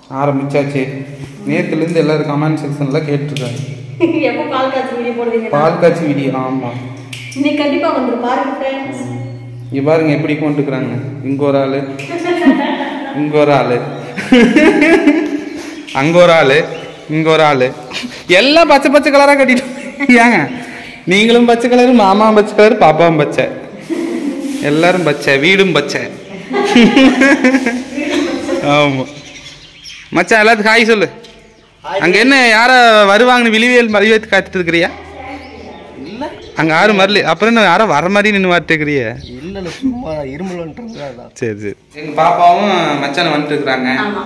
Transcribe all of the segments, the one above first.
ஆரம்பிச்சாச்சு நேற்றுலேருந்து எல்லாரும் கமெண்ட் செக்ஷனில் கேட்டிருக்காங்க எப்போ பால் காய்ச்சி வீடியோ போடுவீங்க பால் காய்ச்சி வீடியோ ஆமாம் இன்னைக்கு கண்டிப்பா வந்துரும் பாருங்க ஃப்ரெண்ட்ஸ் இங்கே பாருங்க எப்படி கொண்டுக்கிறாங்க இங்கே ஒரு ஆள் இங்கே ஒரு ஆள் அங்கே ஒரு ஆள் இங்கே ஒரு ஆள் எல்லாம் பச்சை பச்சை கலராக கட்டிட்டு ஏங்க நீங்களும் பச்சை கலரு மாமாவும் பச்சை கலரு பாப்பாவும் பச்சை எல்லாரும் பச்சை வீடும் பச்சை ஆமாம் மச்சான் எல்லாத்துக்கும் ஹாய் சொல்லு அங்கே என்ன யாரோ வருவாங்கன்னு விழிவியல் மறிவேத்து காத்துட்டு இருக்கிறியா இல்ல அங்கே யாரும் வரல அப்புறம் என்ன யாரோ வர மாதிரி நின்று வாட்டுக்கிறிய இல்ல இல்ல சும்மா இருமலன்றது அதான் சரி சரி எங்கள் பாப்பாவும் மச்சான் வந்துட்டு இருக்கிறாங்க ஆமா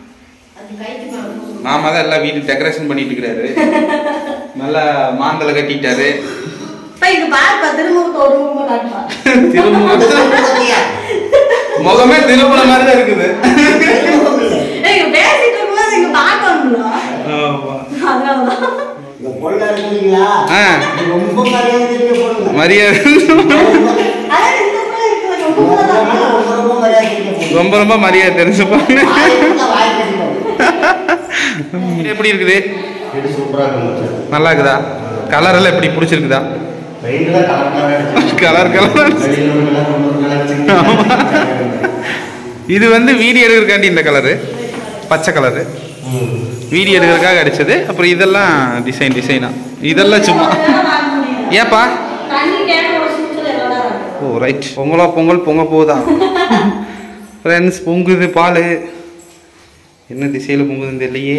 மாமா தான் எல்லாம் வீட்டு டெக்கரேஷன் பண்ணிட்டு இருக்கிறாரு நல்லா மாந்தலை கட்டிட்டாரு இப்ப இங்க பாருப்பா திரும்ப ஒரு முகம் காட்டுப்பா திரும்ப முகமே திருப்பண மாதிரி தான் இருக்குது ஏய், இங்க பேசிட்டு இருக்கும்போது இங்க பார்க்கணும்ல ஆமா. அதனாலதான் இந்த பொருளா இருக்குங்களா ஆ ரொம்ப மரியாதை தெரிஞ்ச பொருளுங்க மரியாதை அதான் இந்த புள்ள இருக்குல்ல, ரொம்ப புள்ள தான். ரொம்ப ரொம்ப மரியாதை தெரிஞ்ச பொருள் ரொம்ப ரொம்ப மரியாதை தெரிஞ்சுப்பாங்க வாய் கொடுத்தா வாய் கட்டிப்போம் எப்படி இருக்குது இது சூப்பரா இருக்கு மச்சான் நல்லா இருக்குதா கலர் எல்லாம் எப்படி பிடிச்சிருக்குதா வெயில்ல கலர் கலர் கலர் கலர் இது வந்து வீடியோ எடுக்கிறக்காண்டி இந்த கலரு பச்சை கலரு வீடியோ எடுக்கிறதுக்காக அடிச்சது அப்புறம் இதெல்லாம் டிசைன் டிசைனா இதெல்லாம் சும்மா அதெல்லாம் வாங்க முடியாது. ஏப்பா தண்ணி கேனோட சூழ்நிலை எவ்வளோ இருக்கு ஓ ரைட் பொங்கலோ பொங்கல் பொங்க போகுதா ஃப்ரெண்ட்ஸ் பொங்குது பால் என்ன திசையில் பொங்குதுன்னு தெரியலையே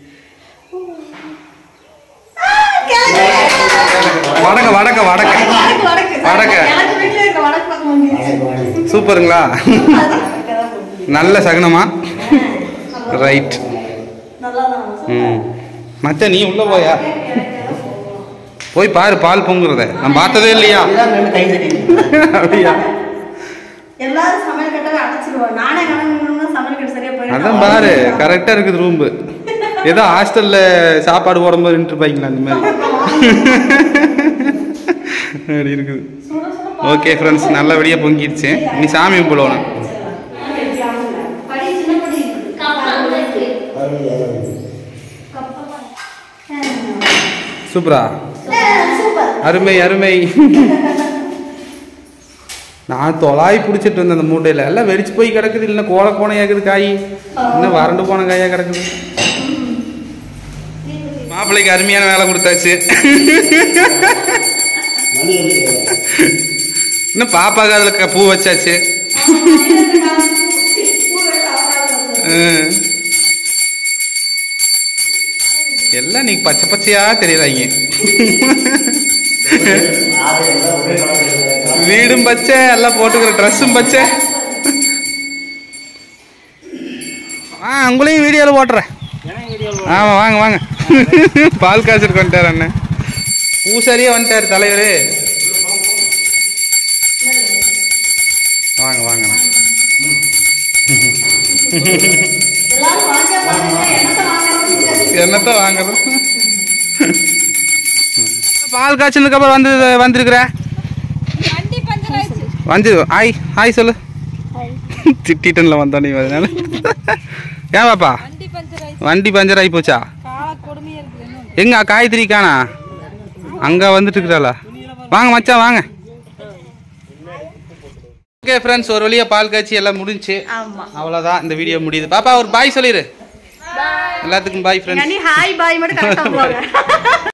வடக்க வடக்க வடக்க வடக்கு, வடக்கு. வடக்கு. எனக்கு வீட்டுல இருக்க வடக்கு பக்கம் வந்துருச்சு. சூப்பருங்களா நல்ல சகுனமா ரைட் நல்லாதான் ம் மச்ச நீ உள்ள போயா போய் பாரு பால் பொங்குறத நான் பார்த்ததே இல்லையா கை தட்டி அப்படியா எல்லாரும் சமையல் கட்டவே அடைச்சிருவோம் நானே கணக்கு சமையல் கட்ட சரியா போயிடும் அதான் பாரு கரெக்டாக இருக்குது ரூம்பு ஏதோ ஹாஸ்டலில் சாப்பாடு போடும்போது இருப்பாங்களா அந்த மாதிரி அப்படி இருக்குது ஓகே ஃப்ரெண்ட்ஸ் நல்லபடியாக பொங்கிடுச்சு நீ சாமி கும்பிடணும் படி சின்ன படி சூப்பரா சூப்பர் அருமை அருமை நான் தொலாய் பிடிச்சிட்டு இருந்தேன் அந்த மூட்டையில் எல்லாம் வெடிச்சு போய் கிடக்குது இல்லைன்னா கோல கோணையாக்குது காய் இன்னும் வறண்டு போன காயாக கிடக்குது மாப்பிள்ளைக்கு அருமையான வேலை கொடுத்தாச்சு மணி இருக்கு இன்னும் பாப்பாக்கு அதில் பூ வச்சாச்சு ம். எல்லாம் நீ பச்சை பச்சையா தெரியுறாங்க ஆறு எல்லாம் ஒரே கலர் வீடும் பச்சை எல்லாம் போட்டுக்கிற ட்ரெஸ்ஸும் பச்சை ஆ உங்களையும் வீடியோவில் போட்டுறேன் ஆமாம் வாங்க வாங்க பால் காய்ச்சிட்டு வந்துட்டார் அண்ணன் பூசாரியே வந்துட்டார் தலைவர் வாங்க வாங்க எல்லாரும் வாங்க பாருங்க என்னத்தை வாங்கணும்னு என்னத்த வாங்குறது பால் காய்ச்சதுக்கு அப்புறம் வந்து வந்திருக்கிற வந்து ஹாய் ஹாய் சொல்லு திட்டிட்டன்ல வந்தா நீ அதனால ஏன் பாப்பா வண்டி பஞ்சர் ஆகி போச்சா எங்க காயத்ரி காணா அங்க வந்துட்டு இருக்கிறாளா வாங்க மச்சான் வாங்க ஓகே ஃப்ரெண்ட்ஸ் ஒரு வழியா பால் காய்ச்சி எல்லாம் முடிஞ்சுச்சு ஆமா அவ்வளோதான் இந்த வீடியோ முடியுது பாப்பா ஒரு பாய் சொல்லிடு எல்லாத்துக்கும் பாய் ஃப்ரெண்ட்ஸ் ஹாய் பாய் மட்டும் கரெக்டாக போங்க